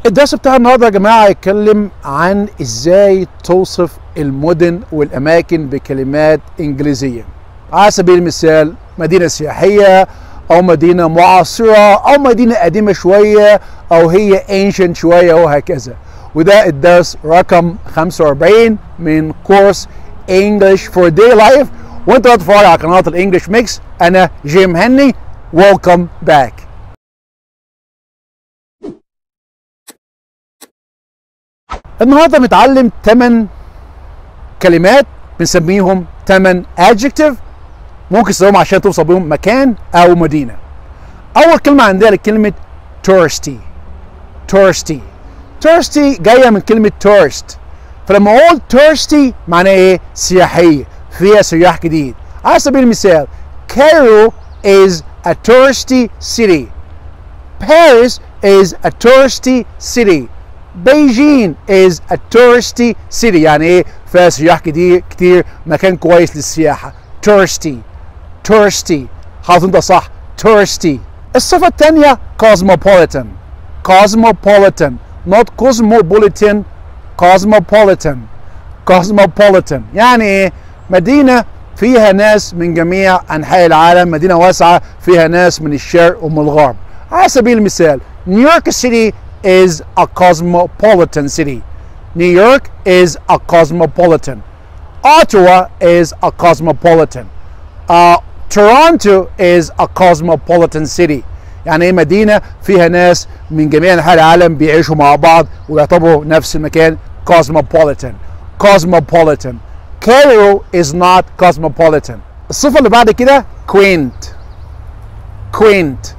الدرس بتاع النهارده يا جماعه هيتكلم عن ازاي توصف المدن والاماكن بكلمات انجليزيه على سبيل المثال مدينه سياحيه او مدينه معاصره او مدينه قديمه شويه او هي ancient شويه وهكذا وده الدرس رقم 45 من كورس English for Day Life وانت بتتفرج على قناه الانجليش ميكس انا جيم هني ويلكم باك النهارده بنتعلم 8 كلمات بنسميهم 8 adjective ممكن تستخدمهم عشان توصل بيهم مكان او مدينه. اول كلمه عندنا كلمه touristy touristy touristy جايه من كلمه tourist فلما اقول touristy معناه ايه؟ سياحيه فيها سياح جديد. على سبيل المثال Cairo is a touristy city. Paris is a touristy city. بيجين is a touristy city يعني ايه فيها سياح كتير كتير مكان كويس للسياحة touristy touristy حاطط انت صح touristy الصفة الثانية cosmopolitan cosmopolitan not cosmopolitan cosmopolitan cosmopolitan يعني ايه مدينة فيها ناس من جميع انحاء العالم مدينة واسعة فيها ناس من الشرق ومن الغرب على سبيل المثال نيويورك سيتي is a cosmopolitan city. New York is a cosmopolitan. Ottawa is a cosmopolitan. Uh, Toronto is a cosmopolitan city. يعني ايه مدينة فيها ناس من جميع أنحاء العالم بيعيشوا مع بعض ويعتبروا نفس المكان cosmopolitan. Cosmopolitan. Cairo is not cosmopolitan. الصفة اللي بعد كده quaint. Quaint.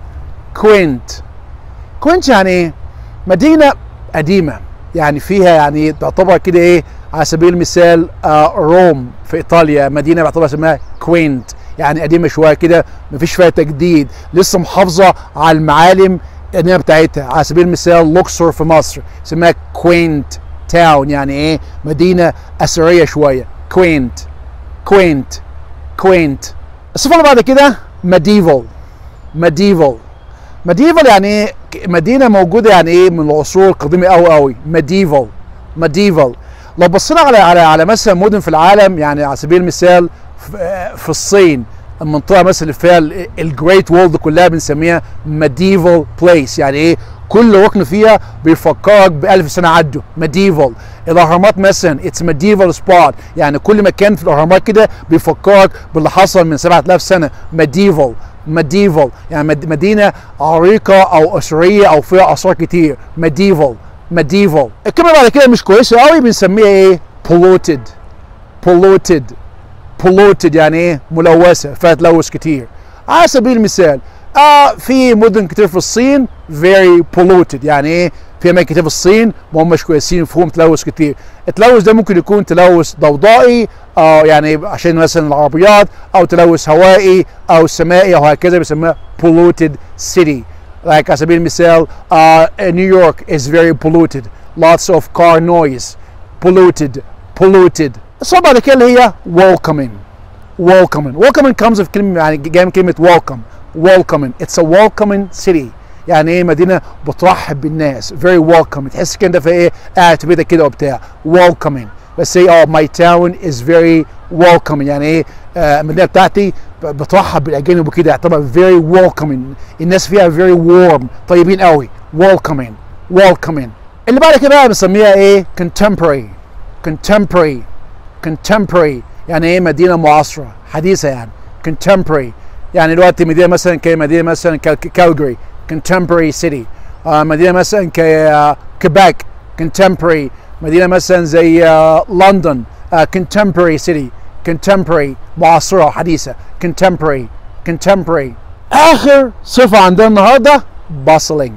Quaint. كوينت يعني ايه؟ مدينة قديمة يعني فيها يعني تعتبر كده ايه على سبيل المثال آه روم في ايطاليا مدينة بعتبر اسمها كوينت يعني قديمة شوية كده مفيش فيها تجديد لسه محافظة على المعالم القديمة بتاعتها على سبيل المثال لوكسور في مصر اسمها كوينت تاون يعني ايه مدينة أثرية شوية كوينت كوينت كوينت الصفة اللي بعد كده ميديفال ميديفال ميديفال يعني ايه مدينه موجوده يعني ايه من العصور القديمه قوي قوي ميديفال ميديفال لو بصينا على على على مثلا مدن في العالم يعني على سبيل المثال في الصين المنطقه مثلا اللي فيها الجريت وولد كلها بنسميها ميديفال بليس يعني ايه كل ركن فيها بيفكرك بألف سنة عدوا ميديفال الأهرامات مثلا اتس ميديفال سبوت يعني كل مكان في الأهرامات كده بيفكرك باللي حصل من 7000 سنة ميديفال ميديفال يعني مدينة عريقة أو أثرية أو فيها آثار كتير ميديفال ميديفال الكلمة بعد كده مش كويسة قوي بنسميها إيه polluted polluted polluted يعني إيه ملوثة فيها تلوث كتير على سبيل المثال آه في مدن كتير في الصين very polluted يعني ايه في اماكن كتير في الصين ما هماش كويسين فيهم تلوث كتير التلوث ده ممكن يكون تلوث ضوضائي آه يعني عشان مثلا العربيات او تلوث هوائي او سمائي او هكذا بيسموها polluted city like على سبيل المثال uh, New York is very polluted lots of car noise polluted polluted الصوره بعد كده اللي هي welcoming welcoming welcoming comes of كلمه يعني جايه من كلمه welcome welcoming it's a welcoming city يعني ايه مدينه بترحب بالناس very welcoming تحس كده في ايه قاعد في بيتك كده وبتاع welcoming بس ايه اه my town is very welcoming يعني ايه آه المدينه بتاعتي بترحب بالاجانب وكده يعتبر very welcoming الناس فيها very warm طيبين قوي welcoming welcoming اللي بعد كده بقى بنسميها ايه contemporary contemporary contemporary يعني ايه مدينه معاصره حديثه يعني contemporary يعني دلوقتي مدينه مثلا كمدينه مثلا كالجري contemporary city آه مدينه مثلا ككيباك contemporary مدينه مثلا زي لندن آه contemporary city contemporary معاصره حديثه contemporary contemporary اخر صفه عندنا النهارده bustling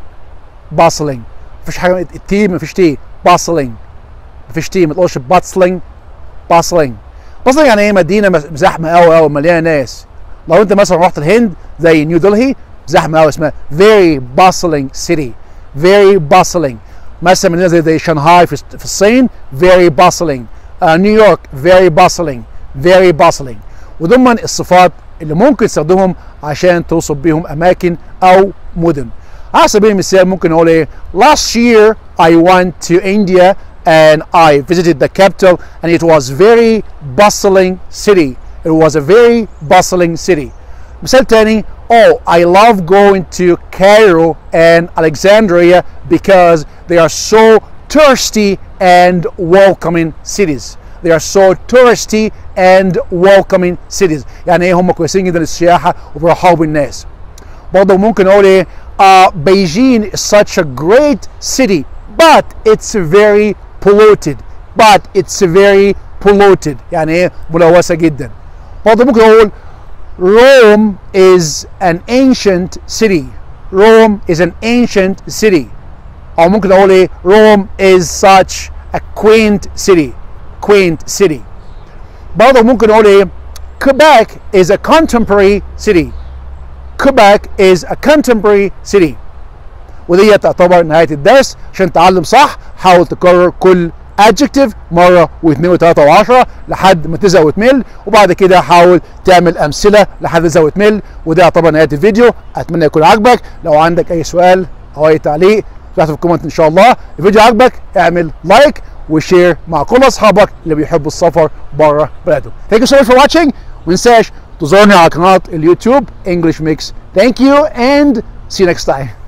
bustling مفيش حاجه تي مفيش تي bustling مفيش تي ما تقولش bustling bustling bustling يعني ايه مدينه زحمه قوي قوي مليانه ناس لو انت مثلا رحت الهند زي نيو دلهي زحمه قوي اسمها very bustling city very bustling مثلا مدينه زي زي شنغهاي في في الصين very bustling uh, نيويورك very bustling very bustling وضمن الصفات اللي ممكن تستخدمهم عشان توصف بيهم اماكن او مدن على سبيل المثال ممكن نقول ايه last year I went to India and I visited the capital and it was very bustling city it was a very bustling city مثال تاني oh I love going to Cairo and Alexandria because they are so thirsty and welcoming cities they are so touristy and welcoming cities يعني ايه هم كويسين جدا للسياحه وبيرحبوا بالناس برضه ممكن اقول ايه uh, Beijing is such a great city but it's very polluted but it's very polluted يعني ايه ملوثه جدا برضه ممكن اقول Rome is an ancient city Rome is an ancient city او ممكن اقول ايه Rome is such a quaint city quaint city برضه ممكن اقول ايه Quebec is a contemporary city Quebec is a contemporary city ودي تعتبر نهاية الدرس عشان تعلم صح حاول تكرر كل adjective مرة واثنين وثلاثة وعشرة لحد ما تزهق وتمل وبعد كده حاول تعمل أمثلة لحد تزهق وتمل وده يعتبر نهاية الفيديو أتمنى يكون عجبك لو عندك أي سؤال أو أي تعليق تحت في الكومنت إن شاء الله الفيديو عجبك اعمل لايك وشير مع كل أصحابك اللي بيحبوا السفر بره بلادهم Thank you so much for watching ومنساش تزورني على قناة اليوتيوب English Mix Thank you and see you next time